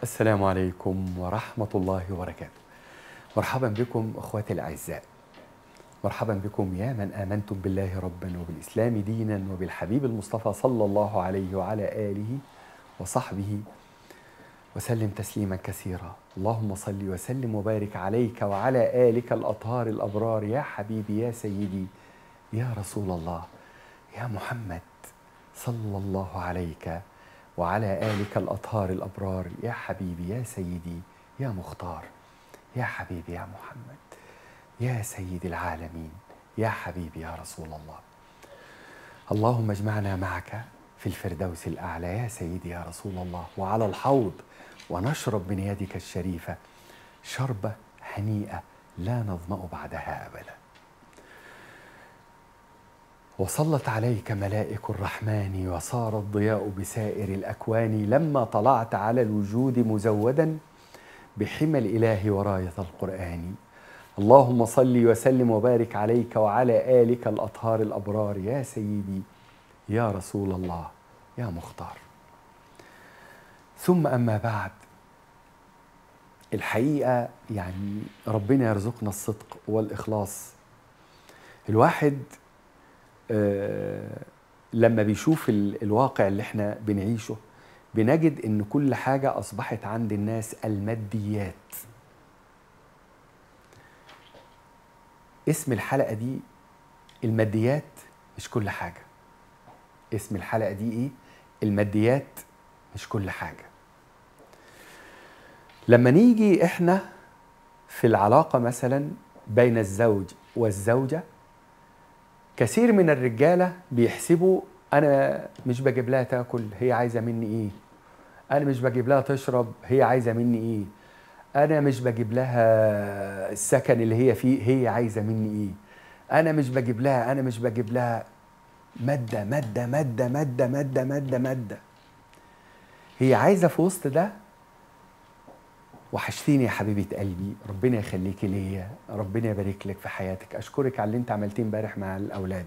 السلام عليكم ورحمة الله وبركاته. مرحبا بكم اخواتي الاعزاء. مرحبا بكم يا من امنتم بالله ربا وبالاسلام دينا وبالحبيب المصطفى صلى الله عليه وعلى اله وصحبه وسلم تسليما كثيرا. اللهم صل وسلم وبارك عليك وعلى الك الاطهار الابرار يا حبيبي يا سيدي يا رسول الله يا محمد صلى الله عليك وعلى آلك الأطهار الأبرار يا حبيبي يا سيدي يا مختار يا حبيبي يا محمد يا سيد العالمين يا حبيبي يا رسول الله اللهم اجمعنا معك في الفردوس الأعلى يا سيدي يا رسول الله وعلى الحوض ونشرب من يدك الشريفة شربة هنيئة لا نظمأ بعدها أبدا وصلت عليك ملائك الرحمن وصار الضياء بسائر الاكوان لما طلعت على الوجود مزودا بحمى الاله ورايه القران اللهم صل وسلم وبارك عليك وعلى الك الاطهار الابرار يا سيدي يا رسول الله يا مختار ثم اما بعد الحقيقه يعني ربنا يرزقنا الصدق والاخلاص الواحد آه، لما بيشوف ال- الواقع اللي احنا بنعيشه بنجد ان كل حاجة اصبحت عند الناس الماديات اسم الحلقة دي الماديات مش كل حاجة اسم الحلقة دي ايه الماديات مش كل حاجة لما نيجي احنا في العلاقة مثلا بين الزوج والزوجة كثير من الرجاله بيحسبوا انا مش بجيب لها تاكل هي عايزه مني ايه انا مش بجيب لها تشرب هي عايزه مني ايه انا مش بجيب لها السكن اللي هي فيه هي عايزه مني ايه انا مش بجيب لها انا مش بجيب لها ماده ماده ماده ماده ماده ماده ماده هي عايزه في وسط ده وحشتيني يا حبيبه قلبي ربنا يخليكي ليا ربنا يبارك لك في حياتك اشكرك على اللي انت عملتيه امبارح مع الاولاد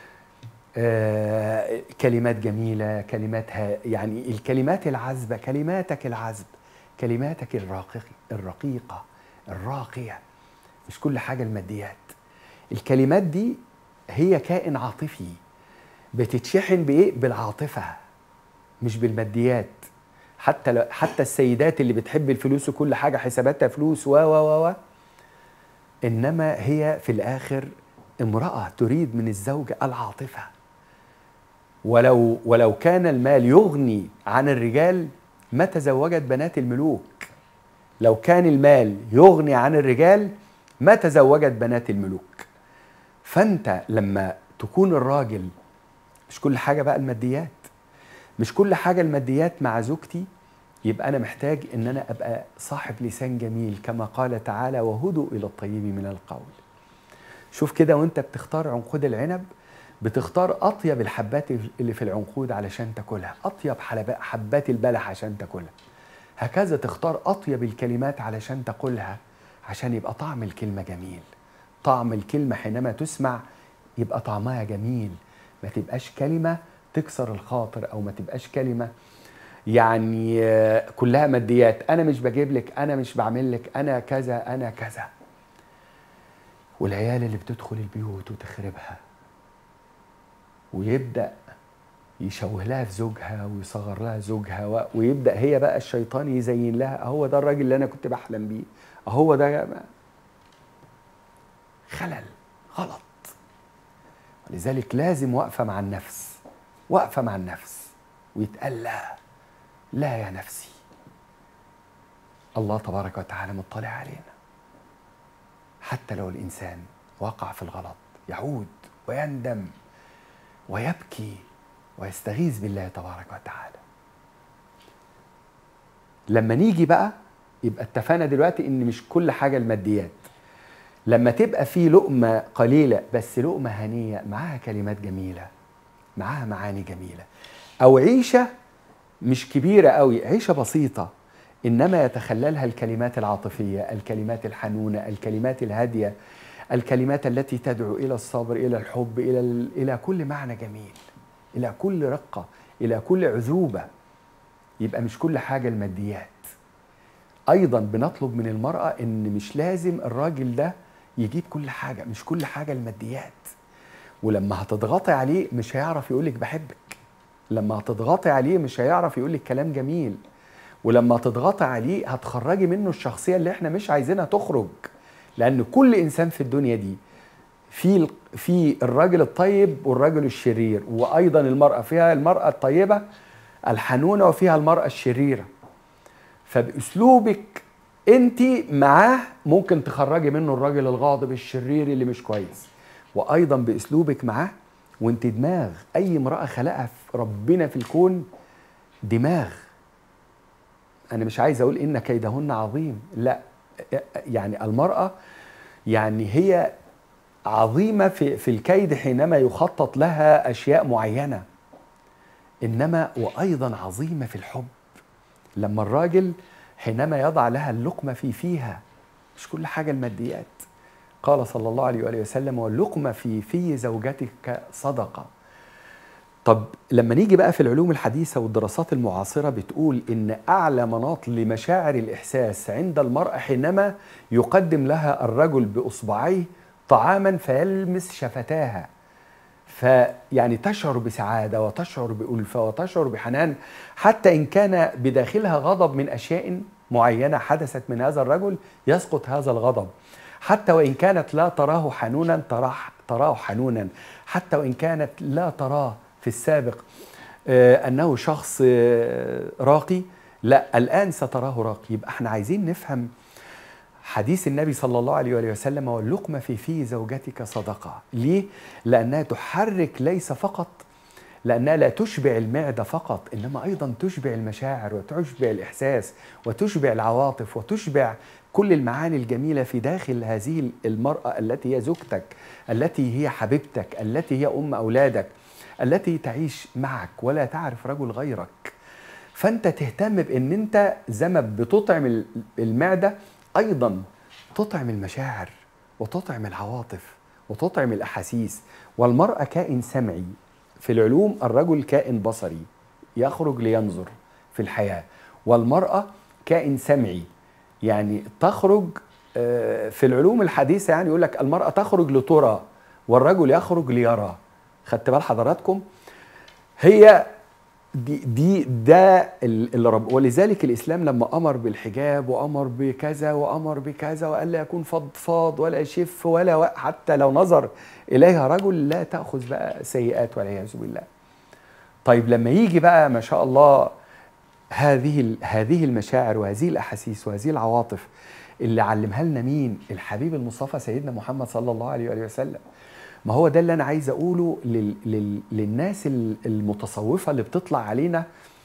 آه كلمات جميله كلمات ها- يعني الكلمات العذبه كلماتك العذب كلماتك الراقق الرقيقه الراقيه مش كل حاجه الماديات الكلمات دي هي كائن عاطفي بتتشحن بايه بالعاطفه مش بالماديات حتى لو حتى السيدات اللي بتحب الفلوس وكل حاجه حساباتها فلوس و و و و انما هي في الاخر امراه تريد من الزوج العاطفه ولو ولو كان المال يغني عن الرجال ما تزوجت بنات الملوك لو كان المال يغني عن الرجال ما تزوجت بنات الملوك فانت لما تكون الراجل مش كل حاجه بقى الماديات مش كل حاجه الماديات مع زوجتي يبقى انا محتاج ان انا ابقى صاحب لسان جميل كما قال تعالى وهدوا الى الطيب من القول شوف كده وانت بتختار عنقود العنب بتختار اطيب الحبات اللي في العنقود علشان تاكلها اطيب حلباء حبات البلح عشان تاكلها هكذا تختار اطيب الكلمات علشان تقولها عشان يبقى طعم الكلمه جميل طعم الكلمه حينما تسمع يبقى طعمها جميل ما تبقاش كلمه تكسر الخاطر او ما تبقاش كلمه يعني آه، كلها ماديات انا مش بجيب لك انا مش بعمل لك انا كذا انا كذا والعيال اللي بتدخل البيوت وتخربها ويبدا يشوه لها في زوجها ويصغر لها زوجها و- ويبدا هي بقى الشيطان يزين لها هو ده الراجل اللي انا كنت بحلم بيه هو ده خلل غلط ولذلك لازم وقفه مع النفس وقفه مع النفس ويتقال لا لا يا نفسي الله تبارك وتعالى مطلع علينا حتى لو الانسان وقع في الغلط يعود ويندم ويبكي ويستغيث بالله تبارك وتعالى لما نيجي بقى يبقى اتفقنا دلوقتي ان مش كل حاجه الماديات لما تبقى في لقمه قليله بس لقمه هنيه معاها كلمات جميله معاها معاني جميله او عيشه مش كبيره قوي عيشه بسيطه انما يتخللها الكلمات العاطفيه الكلمات الحنونه الكلمات الهاديه الكلمات التي تدعو الى الصبر الى الحب الى ال- الى كل معنى جميل الى كل رقه الى كل عذوبه يبقى مش كل حاجه الماديات ايضا بنطلب من المراه ان مش لازم الراجل ده يجيب كل حاجه مش كل حاجه الماديات ولما هتضغطي عليه مش هيعرف يقولك بحبك لما هتضغطي عليه مش هيعرف يقولك كلام جميل ولما تضغطي عليه هتخرجي منه الشخصيه اللي احنا مش عايزينها تخرج لان كل انسان في الدنيا دي في في الراجل الطيب والراجل الشرير وايضا المراه فيها المراه الطيبه الحنونه وفيها المراه الشريره فباسلوبك انت معاه ممكن تخرجي منه الراجل الغاضب الشرير اللي مش كويس وايضا باسلوبك معاه وانت دماغ اي امراه خلقها في ربنا في الكون دماغ انا مش عايز اقول ان كيدهن عظيم لا يعني المراه يعني هي عظيمه في في الكيد حينما يخطط لها اشياء معينه انما وايضا عظيمه في الحب لما الراجل حينما يضع لها اللقمه في فيها مش كل حاجه الماديات قال صلى الله عليه وآله وسلم واللقمه في في زوجتك صدقه طب لما نيجي بقى في العلوم الحديثة والدراسات المعاصرة بتقول إن أعلى مناط لمشاعر الإحساس عند المرأة حينما يقدم لها الرجل بإصبعيه طعاما فيلمس شفتاها فيعني تشعر بسعادة وتشعر بألفة وتشعر بحنان حتى إن كان بداخلها غضب من أشياء معينة حدثت من هذا الرجل يسقط هذا الغضب حتى وإن كانت لا تراه حنونا تراه, تراه حنونا حتى وإن كانت لا تراه في السابق آه أنه شخص آه راقي لا الآن ستراه راقي يبقى احنا عايزين نفهم حديث النبي صلى الله عليه وآله وسلم واللقمة في في زوجتك صدقة ليه؟ لأنها تحرك ليس فقط لأنها لا تشبع المعدة فقط إنما أيضا تشبع المشاعر وتشبع الإحساس وتشبع العواطف وتشبع كل المعاني الجميلة في داخل هذه المرأة التي هي زوجتك التي هي حبيبتك التي هي أم أولادك التي تعيش معك ولا تعرف رجل غيرك فأنت تهتم بأن أنت زي ما بتطعم المعدة ايضا تطعم المشاعر وتطعم العواطف وتطعم الاحاسيس والمراه كائن سمعي في العلوم الرجل كائن بصري يخرج لينظر في الحياه والمراه كائن سمعي يعني تخرج في العلوم الحديثه يعني يقول لك المراه تخرج لترى والرجل يخرج ليرى خدت بال حضراتكم هي دي دي ده اللي رب ولذلك الاسلام لما امر بالحجاب وامر بكذا وامر بكذا وقال لا يكون فضفاض ولا يشف ولا حتى لو نظر اليها رجل لا تاخذ بقى سيئات والعياذ بالله. طيب لما يجي بقى ما شاء الله هذه هذه المشاعر وهذه الاحاسيس وهذه العواطف اللي علمها لنا مين؟ الحبيب المصطفى سيدنا محمد صلى الله عليه وآله وسلم. ما هو ده اللي انا عايز اقوله لل... لل... للناس المتصوفه اللي بتطلع علينا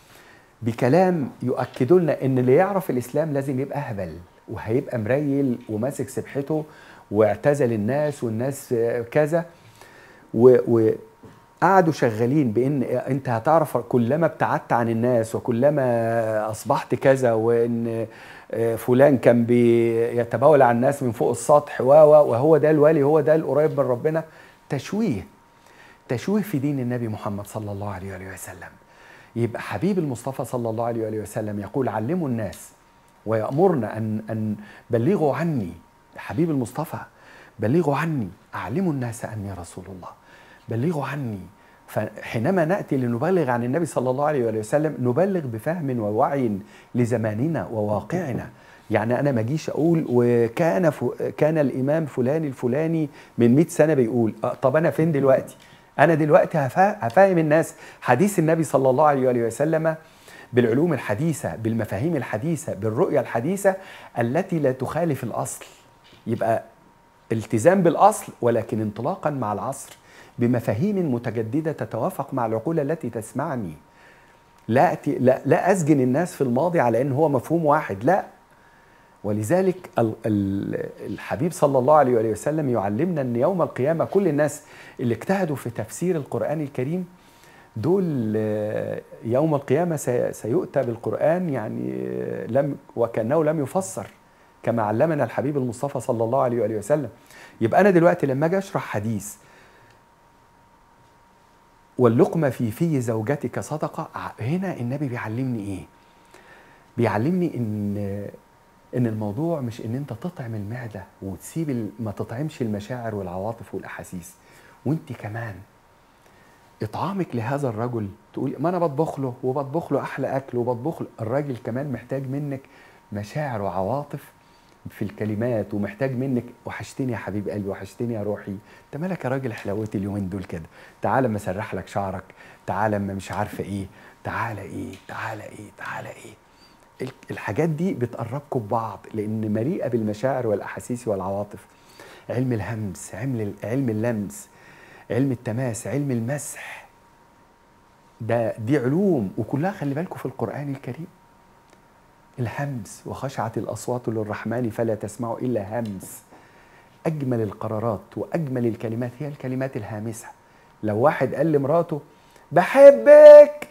بكلام يؤكدوا لنا ان اللي يعرف الاسلام لازم يبقى اهبل وهيبقى مريل وماسك سبحته واعتزل الناس والناس كذا و... وقعدوا شغالين بان انت هتعرف كلما ابتعدت عن الناس وكلما اصبحت كذا وان فلان كان بيتبول على الناس من فوق السطح وهو ده الولي هو ده القريب من ربنا تشويه تشويه في دين النبي محمد صلى الله عليه وآله وسلم يبقى حبيب المصطفى صلى الله عليه وآله وسلم يقول علموا الناس ويأمرنا أن أن بلغوا عني حبيب المصطفى بلغوا عني أعلموا الناس أني رسول الله بلغوا عني فحينما ناتي لنبلغ عن النبي صلى الله عليه وآله وسلم نبلغ بفهم ووعي لزماننا وواقعنا يعني انا ما اجيش اقول وكان ف... كان الامام فلان الفلاني من 100 سنه بيقول طب انا فين دلوقتي انا دلوقتي هفا... هفهم الناس حديث النبي صلى الله عليه وآله وسلم بالعلوم الحديثه بالمفاهيم الحديثه بالرؤيه الحديثه التي لا تخالف الاصل يبقى التزام بالاصل ولكن انطلاقا مع العصر بمفاهيم متجددة تتوافق مع العقول التي تسمعني لا, لا, لا أسجن الناس في الماضي على أن هو مفهوم واحد لا ولذلك الحبيب صلى الله عليه وآله وسلم يعلمنا أن يوم القيامة كل الناس اللي اجتهدوا في تفسير القرآن الكريم دول يوم القيامة سيؤتى بالقرآن يعني لم وكأنه لم يفسر كما علمنا الحبيب المصطفى صلى الله عليه وآله وسلم يبقى أنا دلوقتي لما أجي أشرح حديث واللقمة في في زوجتك صدقة هنا النبي بيعلمني ايه بيعلمني ان ان الموضوع مش ان انت تطعم المعده وتسيب ال- ما تطعمش المشاعر والعواطف والاحاسيس وانت كمان اطعامك لهذا الرجل تقول ما انا بطبخ له وبطبخ له احلى اكل وبطبخ له الراجل كمان محتاج منك مشاعر وعواطف في الكلمات ومحتاج منك وحشتني يا حبيب قلبي وحشتني يا روحي انت مالك يا راجل حلاوتي اليومين دول كده تعالى اما اسرح لك شعرك تعالى اما مش عارفه ايه تعالى ايه تعالى ايه تعالى ايه ال- الحاجات دي بتقربكم ببعض لان مليئه بالمشاعر والاحاسيس والعواطف علم الهمس علم علم اللمس علم التماس علم المسح ده دي علوم وكلها خلي بالكم في القران الكريم الهمس وخشعت الاصوات للرحمن فلا تسمعوا الا همس اجمل القرارات واجمل الكلمات هي الكلمات الهامسه لو واحد قال لمراته بحبك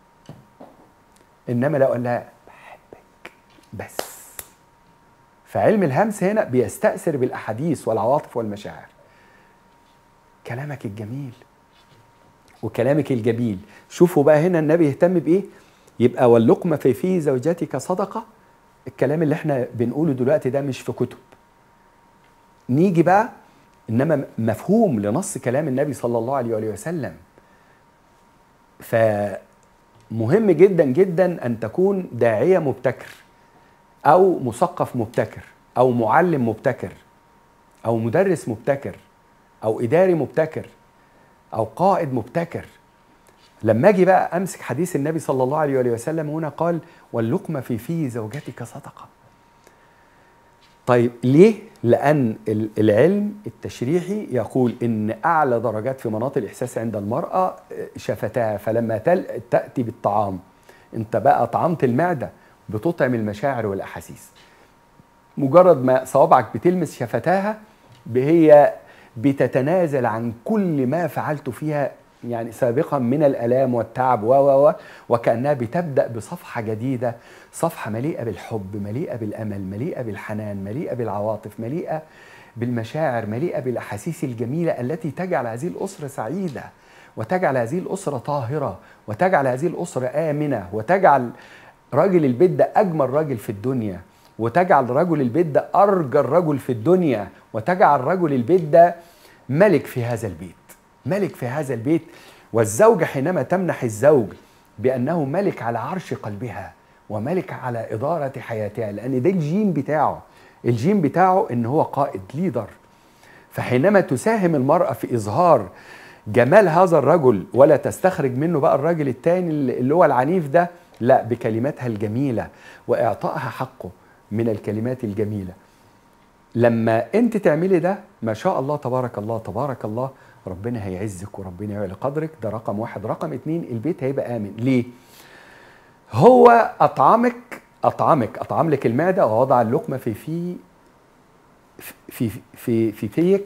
انما لو قال لها بحبك بس فعلم الهمس هنا بيستأثر بالأحاديث والعواطف والمشاعر كلامك الجميل وكلامك الجميل شوفوا بقى هنا النبي يهتم بإيه يبقى واللقمة في في زوجتك صدقة الكلام اللي احنا بنقوله دلوقتي ده مش في كتب نيجي بقى انما مفهوم لنص كلام النبي صلى الله عليه وآله وسلم فمهم جدا جدا ان تكون داعيه مبتكر او مثقف مبتكر او معلم مبتكر او مدرس مبتكر او اداري مبتكر او قائد مبتكر لما اجي بقى امسك حديث النبي صلى الله عليه وآله وسلم هنا قال واللقمه في في زوجتك صدقه طيب ليه؟ لأن ال- العلم التشريحي يقول إن أعلى درجات في مناط الإحساس عند المرأة آه، شفتاها فلما تل تأتي بالطعام أنت بقى طعمت المعدة بتطعم المشاعر والأحاسيس مجرد ما صوابعك بتلمس شفتاها هي بتتنازل عن كل ما فعلت فيها يعني سابقا من الالام والتعب و و و وكانها بتبدا بصفحه جديده صفحه مليئه بالحب مليئه بالامل مليئه بالحنان مليئه بالعواطف مليئه بالمشاعر مليئه بالاحاسيس الجميله التي تجعل هذه الاسره سعيده وتجعل هذه الاسره طاهره وتجعل هذه الاسره امنه وتجعل راجل البيت ده اجمل راجل في الدنيا وتجعل رجل البيت ده ارجى الرجل في الدنيا وتجعل رجل البيت ده ملك في هذا البيت ملك في هذا البيت والزوجه حينما تمنح الزوج بانه ملك على عرش قلبها وملك على اداره حياتها لان ده الجين بتاعه الجين بتاعه ان هو قائد ليدر فحينما تساهم المرأة في إظهار جمال هذا الرجل ولا تستخرج منه بقى الراجل التاني اللي هو العنيف ده لا بكلماتها الجميلة وإعطائها حقه من الكلمات الجميلة لما انت تعملي ده ما شاء الله تبارك الله تبارك الله ربنا هيعزك وربنا يعلي قدرك ده رقم واحد رقم اتنين البيت هيبقى آمن ليه هو أطعمك أطعمك أطعم لك المعدة ووضع اللقمة في في في في في فيك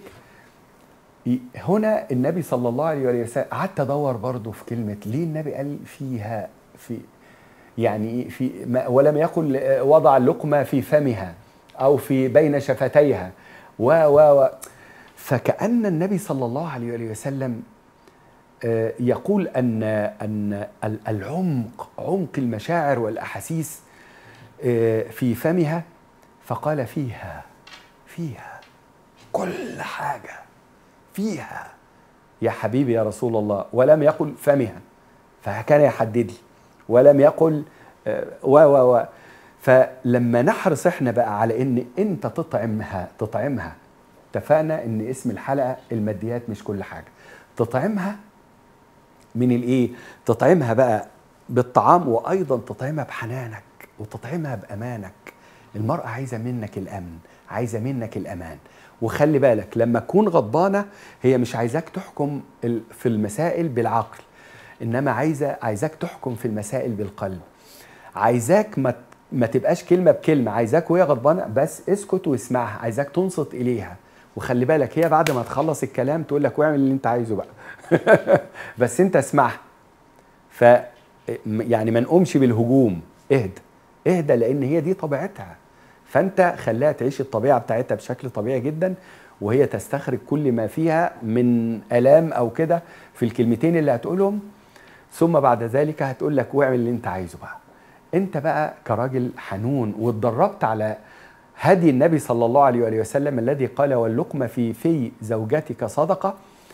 هنا النبي صلى الله عليه وسلم قعدت ادور برضه في كلمه ليه النبي قال فيها في يعني إيه في ما ولم يقل وضع اللقمه في فمها او في بين شفتيها و و و فكأن النبي صلى الله عليه وآله وسلم آه، يقول أن أن ال- العمق عمق المشاعر والأحاسيس آه، في فمها فقال فيها فيها كل حاجة فيها يا حبيبي يا رسول الله ولم يقل فمها فكان يحدد لي ولم يقل آه، و و و فلما نحرص احنا بقى على ان انت تطعمها تطعمها اتفقنا ان اسم الحلقه الماديات مش كل حاجه تطعمها من الايه تطعمها بقى بالطعام وايضا تطعمها بحنانك وتطعمها بامانك المراه عايزه منك الامن عايزه منك الامان وخلي بالك لما تكون غضبانه هي مش عايزاك تحكم ال- في المسائل بالعقل انما عايزه عايزاك تحكم في المسائل بالقلب عايزاك ما ما تبقاش كلمه بكلمه عايزاك وهي غضبانه بس اسكت واسمعها عايزاك تنصت اليها وخلي بالك هي بعد ما تخلص الكلام تقول لك واعمل اللي انت عايزه بقى بس انت اسمعها ف يعني ما نقومش بالهجوم اهدى اهدى لان هي دي طبيعتها فانت خليها تعيش الطبيعه بتاعتها بشكل طبيعي جدا وهي تستخرج كل ما فيها من الام او كده في الكلمتين اللي هتقولهم ثم بعد ذلك هتقول لك واعمل اللي انت عايزه بقى انت بقى كراجل حنون واتدربت على هدي النبي صلى الله عليه وآله وسلم الذي قال واللقمة في في زوجتك صدقة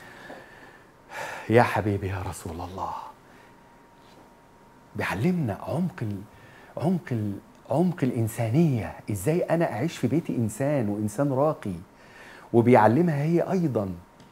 يا حبيبي يا رسول الله بيعلمنا عمق ال... عمق ال... عمق الإنسانية إزاي أنا أعيش في بيتي إنسان وإنسان راقي وبيعلمها هي أيضا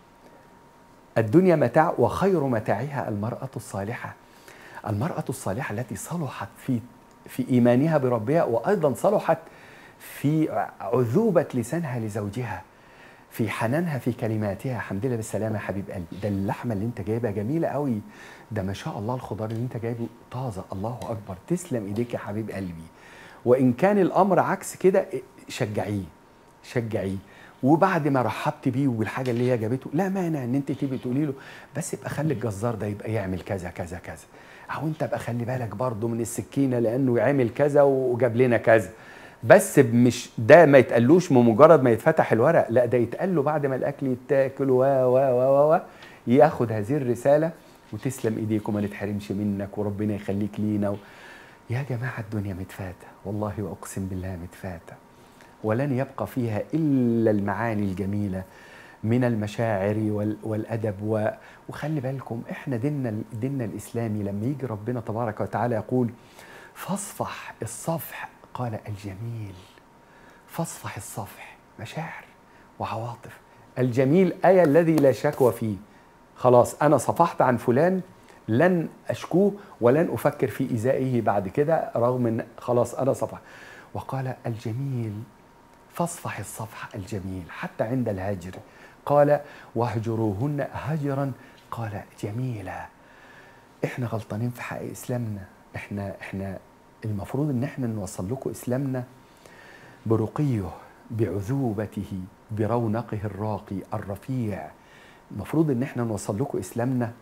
الدنيا متاع وخير متاعها المرأة الصالحة المرأة الصالحة التي صلحت في في إيمانها بربها وأيضا صلحت في عذوبة لسانها لزوجها في حنانها في كلماتها الحمد لله بالسلامة يا حبيب قلبي ده اللحمة اللي انت جايبها جميلة قوي ده ما شاء الله الخضار اللي انت جايبه طازة الله أكبر تسلم إيديك يا حبيب قلبي وإن كان الأمر عكس كده شجعيه شجعيه وبعد ما رحبت بيه والحاجه اللي هي جابته لا مانع ان انت تيجي تقولي له بس يبقى خلي الجزار ده يبقى يعمل كذا كذا كذا او انت بقى خلي بالك برضه من السكينه لانه يعمل كذا وجاب لنا كذا بس مش ده ما يتقالوش بمجرد ما يتفتح الورق لا ده يتقال له بعد ما الاكل يتاكل و و و و ياخد هذه الرساله وتسلم ايديك وما نتحرمش منك وربنا يخليك لينا و... يا جماعه الدنيا متفاته والله واقسم بالله متفاته ولن يبقى فيها الا المعاني الجميله من المشاعر وال- والادب و... وخلي بالكم احنا ديننا ديننا الاسلامي لما يجي ربنا تبارك وتعالى يقول فاصفح الصفح قال الجميل فاصفح الصفح مشاعر وعواطف الجميل آية الذي لا شكوى فيه خلاص أنا صفحت عن فلان لن أشكوه ولن أفكر في إيذائه بعد كده رغم أن خلاص أنا صفح وقال الجميل فاصفح الصفح الجميل حتى عند الهجر قال واهجروهن هجرا قال جميلا احنا غلطانين في حق اسلامنا احنا احنا المفروض ان احنا نوصل لكم اسلامنا برقيه بعذوبته برونقه الراقي الرفيع المفروض ان احنا نوصل لكم اسلامنا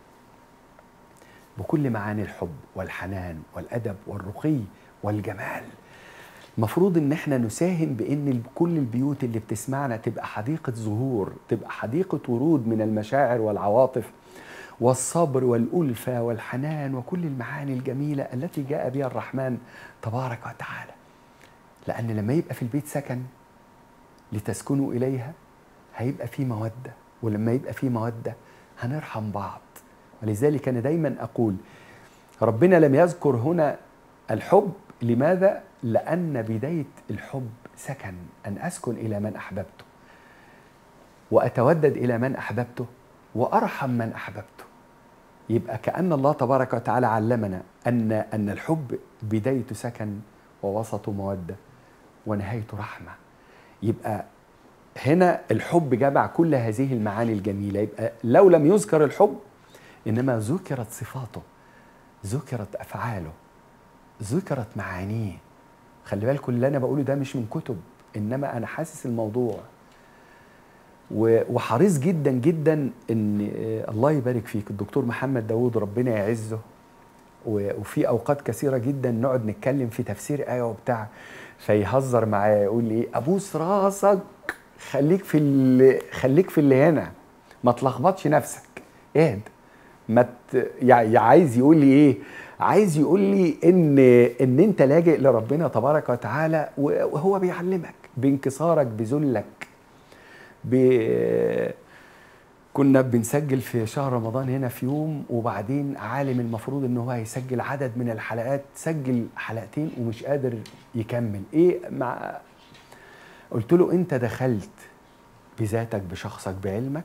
بكل معاني الحب والحنان والادب والرقي والجمال المفروض ان احنا نساهم بان ال- كل البيوت اللي بتسمعنا تبقى حديقه زهور تبقى حديقه ورود من المشاعر والعواطف والصبر والألفة والحنان وكل المعاني الجميلة التي جاء بها الرحمن تبارك وتعالى لأن لما يبقى في البيت سكن لتسكنوا إليها هيبقى في مودة ولما يبقى في مودة هنرحم بعض ولذلك أنا دايما أقول ربنا لم يذكر هنا الحب لماذا؟ لأن بداية الحب سكن أن أسكن إلى من أحببته وأتودد إلى من أحببته وأرحم من أحببته يبقى كأن الله تبارك وتعالى علمنا أن أن الحب بدايته سكن ووسطه مودة ونهايته رحمة يبقى هنا الحب جمع كل هذه المعاني الجميلة يبقى لو لم يذكر الحب إنما ذكرت صفاته ذكرت أفعاله ذكرت معانيه خلي بالكم اللي أنا بقوله ده مش من كتب إنما أنا حاسس الموضوع و- وحريص جدا جدا ان آه، الله يبارك فيك الدكتور محمد داوود ربنا يعزه و- وفي اوقات كثيره جدا نقعد نتكلم في تفسير ايه وبتاع فيهزر معايا يقول لي ابوس راسك خليك في اللي خليك في اللي هنا ما تلخبطش نفسك اهدى ما ت... يعني عايز يقول لي ايه عايز يقول لي ان ان انت لاجئ لربنا تبارك وتعالى وهو بيعلمك بانكسارك بذلك ب... كنا بنسجل في شهر رمضان هنا في يوم وبعدين عالم المفروض ان هو هيسجل عدد من الحلقات سجل حلقتين ومش قادر يكمل ايه مع قلت له انت دخلت بذاتك بشخصك بعلمك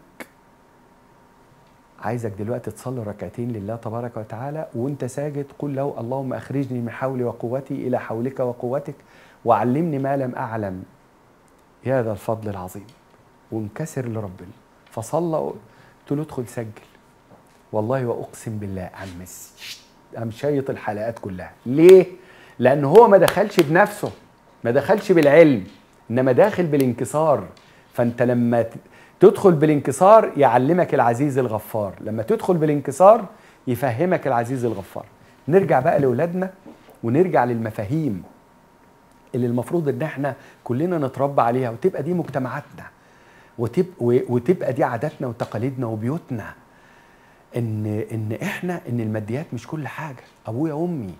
عايزك دلوقتي تصلي ركعتين لله تبارك وتعالى وانت ساجد قل له اللهم اخرجني من حولي وقوتي الى حولك وقوتك وعلمني ما لم اعلم يا ذا الفضل العظيم وانكسر لربنا فصلى قلت له ادخل سجل والله واقسم بالله قام مس- قام شايط الحلقات كلها ليه لان هو ما دخلش بنفسه ما دخلش بالعلم انما داخل بالانكسار فانت لما ت- تدخل بالانكسار يعلمك العزيز الغفار لما تدخل بالانكسار يفهمك العزيز الغفار نرجع بقى لاولادنا ونرجع للمفاهيم اللي المفروض ان احنا كلنا نتربى عليها وتبقى دي مجتمعاتنا وتبقى, وتبقى دي عاداتنا وتقاليدنا وبيوتنا ان ان احنا ان الماديات مش كل حاجه ابويا وامي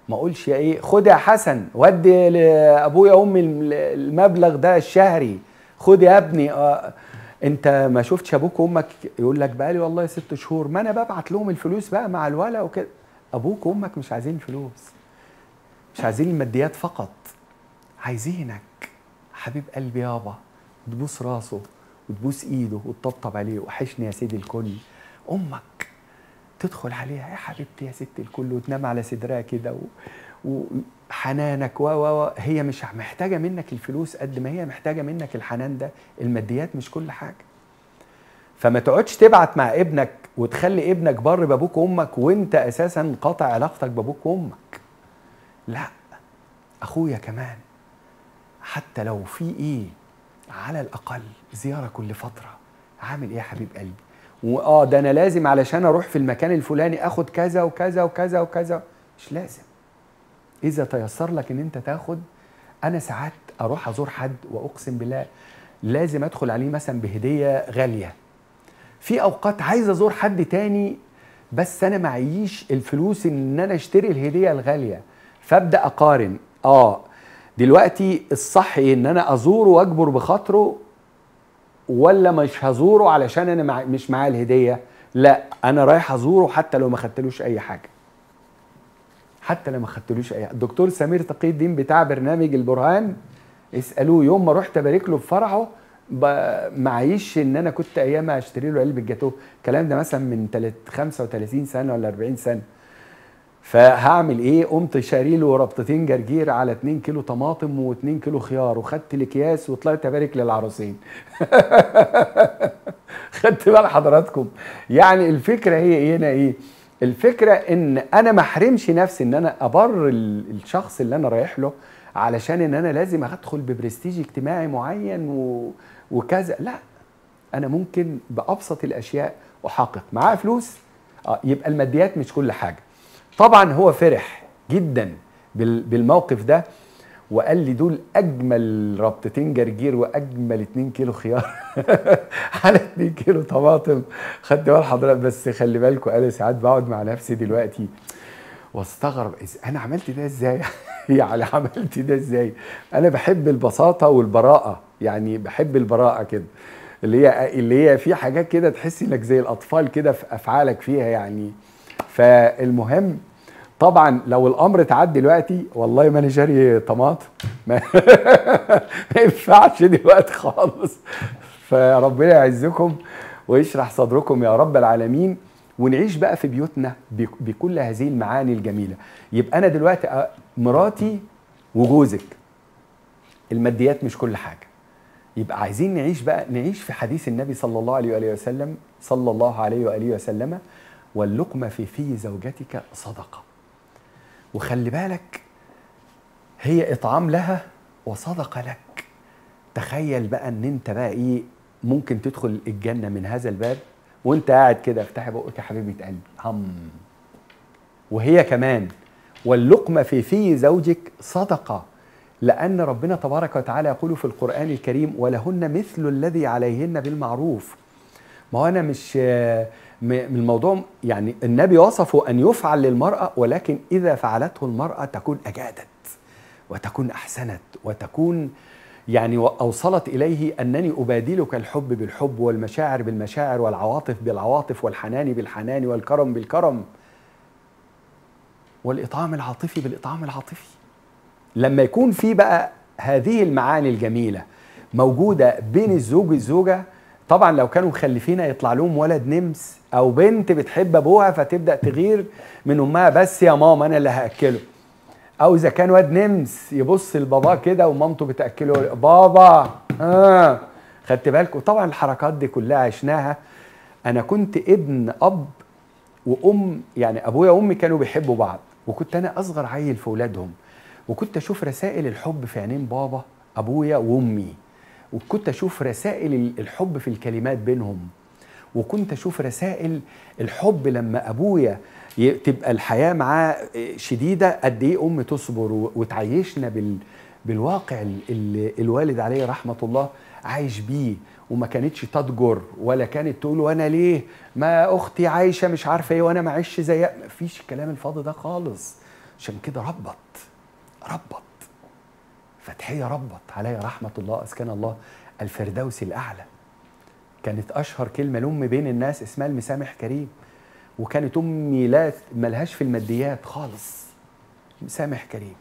ما اقولش يا ايه خد يا حسن ودي لابويا وامي المبلغ ده الشهري خد يا ابني آه انت ما شفتش ابوك وامك يقول لك بقالي والله ست شهور ما انا ببعت لهم الفلوس بقى مع الولا وكده ابوك وامك مش عايزين الفلوس مش عايزين الماديات فقط عايزينك حبيب قلبي يابا تبوس راسه وتبوس ايده وتطبطب عليه وحشني يا سيدي الكل امك تدخل عليها يا حبيبتي يا ست الكل وتنام على صدرها كده وحنانك و و هي مش محتاجه منك الفلوس قد ما هي محتاجه منك الحنان ده الماديات مش كل حاجه فما تقعدش تبعت مع ابنك وتخلي ابنك بر بابوك وامك وانت اساسا قاطع علاقتك بابوك وامك لا اخويا كمان حتى لو في ايه على الاقل زياره كل فتره عامل ايه يا حبيب قلبي واه ده انا لازم علشان اروح في المكان الفلاني اخد كذا وكذا وكذا وكذا مش لازم اذا تيسر لك ان انت تاخد انا ساعات اروح ازور حد واقسم بالله لازم ادخل عليه مثلا بهديه غاليه في اوقات عايز ازور حد تاني بس انا معيش الفلوس ان انا اشتري الهديه الغاليه فابدا اقارن اه دلوقتي الصح ان انا ازوره واجبر بخاطره ولا مش هزوره علشان انا مع مش معاه الهديه لا انا رايح ازوره حتى لو ما خدتلوش اي حاجه حتى لو ما خدتلوش اي حاجه الدكتور سمير تقي الدين بتاع برنامج البرهان اسالوه يوم ما رحت ابارك له في فرحه معيش ان انا كنت ايامها اشتري له علبه جاتوه الكلام ده مثلا من 35 سنه ولا 40 سنه فهعمل ايه قمت شاري له ربطتين جرجير على 2 كيلو طماطم و2 كيلو خيار وخدت الاكياس وطلعت ابارك للعروسين خدت بال حضراتكم يعني الفكره هي هنا ايه الفكره ان انا ما احرمش نفسي ان انا ابر الشخص اللي انا رايح له علشان ان انا لازم ادخل ببرستيج اجتماعي معين و... وكذا لا انا ممكن بابسط الاشياء احقق معاه فلوس آه يبقى الماديات مش كل حاجه طبعا هو فرح جدا بالموقف ده وقال لي دول اجمل ربطتين جرجير واجمل 2 كيلو خيار على 2 كيلو طماطم خدت بال حضرتك بس خلي بالكم انا ساعات بقعد مع نفسي دلوقتي واستغرب انا عملت ده ازاي يعني عملت ده ازاي انا بحب البساطه والبراءه يعني بحب البراءه كده اللي هي اللي هي في حاجات كده تحس انك زي الاطفال كده في افعالك فيها يعني فالمهم طبعا لو الامر اتعدى دلوقتي والله ماني شاري طماطم ما ينفعش دلوقتي خالص فربنا يعزكم ويشرح صدركم يا رب العالمين ونعيش بقى في بيوتنا بكل هذه المعاني الجميله يبقى انا دلوقتي مراتي وجوزك الماديات مش كل حاجه يبقى عايزين نعيش بقى نعيش في حديث النبي صلى الله عليه واله وسلم صلى الله عليه واله وسلم واللقمة في في زوجتك صدقة وخلي بالك هي إطعام لها وصدقة لك تخيل بقى ان انت بقى ايه ممكن تدخل الجنة من هذا الباب وانت قاعد كده افتحي بقك يا حبيبة قلبي هم وهي كمان واللقمة في في زوجك صدقة لأن ربنا تبارك وتعالى يقول في القرآن الكريم ولهن مثل الذي عليهن بالمعروف ما هو أنا مش من الموضوع يعني النبي وصفه ان يفعل للمراه ولكن اذا فعلته المراه تكون اجادت وتكون احسنت وتكون يعني اوصلت اليه انني ابادلك الحب بالحب والمشاعر بالمشاعر والعواطف بالعواطف والحنان بالحنان والكرم بالكرم والاطعام العاطفي بالاطعام العاطفي لما يكون في بقى هذه المعاني الجميله موجوده بين الزوج والزوجه طبعا لو كانوا مخلفين يطلع لهم ولد نمس او بنت بتحب ابوها فتبدا تغير من امها بس يا ماما انا اللي هاكله او اذا كان واد نمس يبص لباباه كده ومامته بتاكله بابا ها آه. خدت بالك وطبعا الحركات دي كلها عشناها انا كنت ابن اب وام يعني ابويا وامي كانوا بيحبوا بعض وكنت انا اصغر عيل في اولادهم وكنت اشوف رسائل الحب في عينين بابا ابويا وامي وكنت اشوف رسائل الحب في الكلمات بينهم وكنت اشوف رسائل الحب لما ابويا تبقى الحياه معاه شديده قد ايه ام تصبر وتعيشنا بال بالواقع اللي الوالد عليه رحمه الله عايش بيه وما كانتش تضجر ولا كانت تقول وانا ليه ما اختي عايشه مش عارفه ايه وانا معيش زي مفيش الكلام الفاضي ده خالص عشان كده ربط ربط فتحية ربط عليها رحمة الله أسكن الله الفردوس الأعلى كانت أشهر كلمة لأم بين الناس اسمها المسامح كريم وكانت أمي لا ملهاش في الماديات خالص مسامح كريم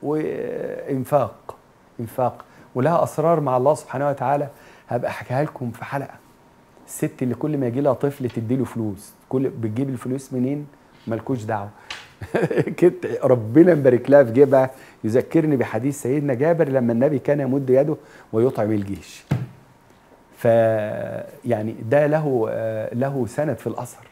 وإنفاق إنفاق ولها أسرار مع الله سبحانه وتعالى هبقى أحكيها لكم في حلقة الست اللي كل ما يجي لها طفل تديله فلوس كل بتجيب الفلوس منين مالكوش دعوه كده ربنا مبارك لها في جيبها يذكرني بحديث سيدنا جابر لما النبي كان يمد يده ويطعم الجيش ف يعني ده له له سند في الاثر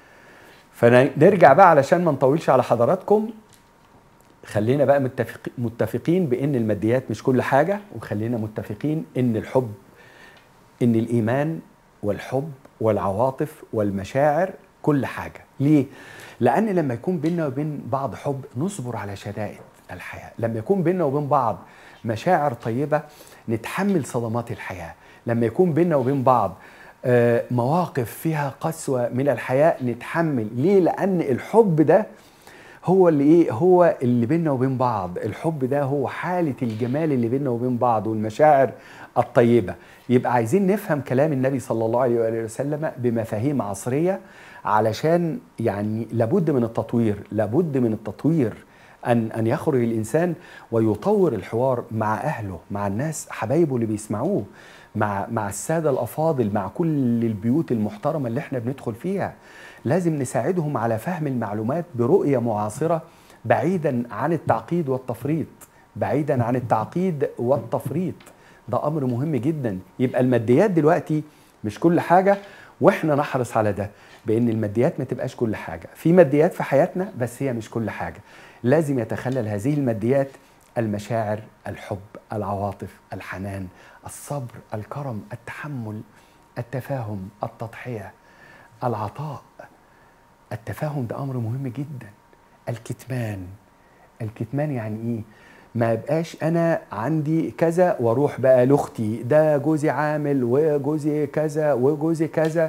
فنرجع بقى علشان ما نطولش على حضراتكم خلينا بقى متفق متفقين بان الماديات مش كل حاجه وخلينا متفقين ان الحب ان الايمان والحب والعواطف والمشاعر كل حاجه ليه لان لما يكون بيننا وبين بعض حب نصبر على شدائد الحياه لما يكون بيننا وبين بعض مشاعر طيبه نتحمل صدمات الحياه لما يكون بيننا وبين بعض مواقف فيها قسوه من الحياه نتحمل ليه لان الحب ده هو اللي ايه هو اللي بيننا وبين بعض الحب ده هو حاله الجمال اللي بيننا وبين بعض والمشاعر الطيبه يبقى عايزين نفهم كلام النبي صلى الله عليه وآله وسلم بمفاهيم عصريه علشان يعني لابد من التطوير لابد من التطوير ان ان يخرج الانسان ويطور الحوار مع اهله مع الناس حبايبه اللي بيسمعوه مع مع الساده الافاضل مع كل البيوت المحترمه اللي احنا بندخل فيها لازم نساعدهم على فهم المعلومات برؤيه معاصره بعيدا عن التعقيد والتفريط بعيدا عن التعقيد والتفريط ده امر مهم جدا يبقى الماديات دلوقتي مش كل حاجه واحنا نحرص على ده بان الماديات ما تبقاش كل حاجه في ماديات في حياتنا بس هي مش كل حاجه لازم يتخلل هذه الماديات المشاعر الحب العواطف الحنان الصبر الكرم التحمل التفاهم التضحيه العطاء التفاهم ده امر مهم جدا الكتمان الكتمان يعني ايه ما يبقاش انا عندي كذا واروح بقى لاختي ده جوزي عامل وجوزي كذا وجوزي كذا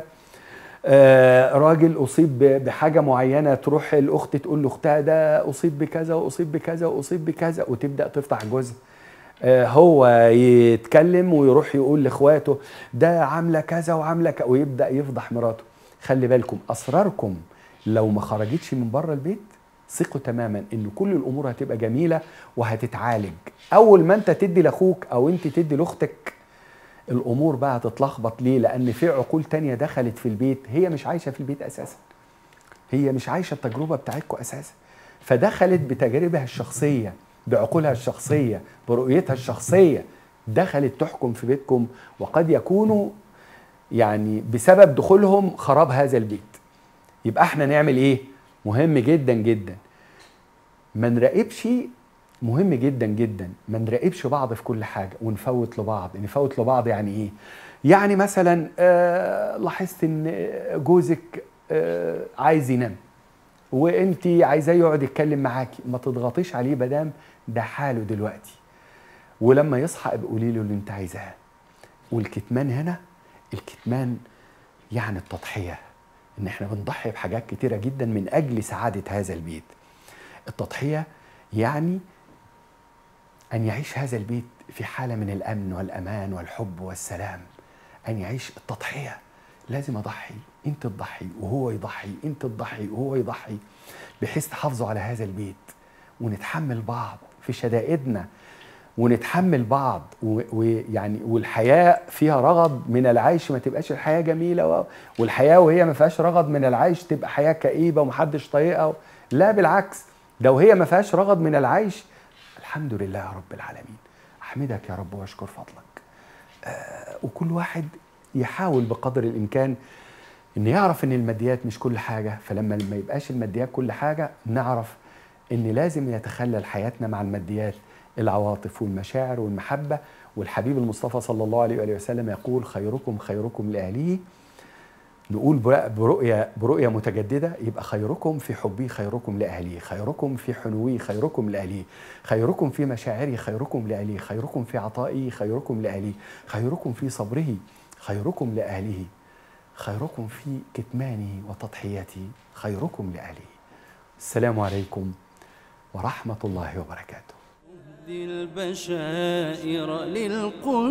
آه راجل اصيب بحاجه معينه تروح الاخت تقول لاختها ده اصيب بكذا واصيب بكذا واصيب بكذا وتبدا تفتح جوزها آه هو يتكلم ويروح يقول لاخواته ده عامله كذا وعامله كذا ويبدا يفضح مراته خلي بالكم اسراركم لو ما خرجتش من بره البيت ثقوا تماما ان كل الامور هتبقى جميله وهتتعالج اول ما انت تدي لاخوك او انت تدي لاختك الامور بقى هتتلخبط ليه لان في عقول تانية دخلت في البيت هي مش عايشه في البيت اساسا هي مش عايشه التجربه بتاعتكم اساسا فدخلت بتجاربها الشخصيه بعقولها الشخصيه برؤيتها الشخصيه دخلت تحكم في بيتكم وقد يكونوا يعني بسبب دخولهم خراب هذا البيت يبقى احنا نعمل ايه مهم جدا جدا ما نراقبش مهم جدا جدا ما نراقبش بعض في كل حاجه ونفوت لبعض نفوت لبعض يعني ايه يعني مثلا آه لاحظت ان جوزك آه عايز ينام وانت عايزاه يقعد يتكلم معاكي ما تضغطيش عليه مادام ده حاله دلوقتي ولما يصحى ابقى قولي له اللي انت عايزاه والكتمان هنا الكتمان يعني التضحيه ان احنا بنضحي بحاجات كتيره جدا من اجل سعاده هذا البيت التضحيه يعني ان يعيش هذا البيت في حاله من الامن والامان والحب والسلام ان يعيش التضحيه لازم اضحي انت تضحي وهو يضحي انت تضحي وهو يضحي بحيث تحافظوا على هذا البيت ونتحمل بعض في شدائدنا ونتحمل بعض ويعني والحياه فيها رغد من العيش ما تبقاش الحياه جميله والحياه وهي ما فيهاش رغد من العيش تبقى حياه كئيبه ومحدش طايقها لا بالعكس ده وهي ما فيهاش رغد من العيش الحمد لله يا رب العالمين احمدك يا رب واشكر فضلك آه وكل واحد يحاول بقدر الامكان ان يعرف ان الماديات مش كل حاجه فلما ما يبقاش الماديات كل حاجه نعرف ان لازم يتخلل حياتنا مع الماديات العواطف والمشاعر والمحبة والحبيب المصطفى صلى الله عليه وآله وسلم يقول خيركم خيركم لأهله نقول برؤية برؤية متجددة يبقى خيركم في حبي خيركم لأهلي خيركم في حنوي خيركم لأهلي خيركم في مشاعري خيركم لأهلي خيركم في عطائي خيركم لأهلي خيركم في صبره خيركم لأهله خيركم في كتماني وتضحيتي خيركم لأهله السلام عليكم ورحمة الله وبركاته البشائر للقلوب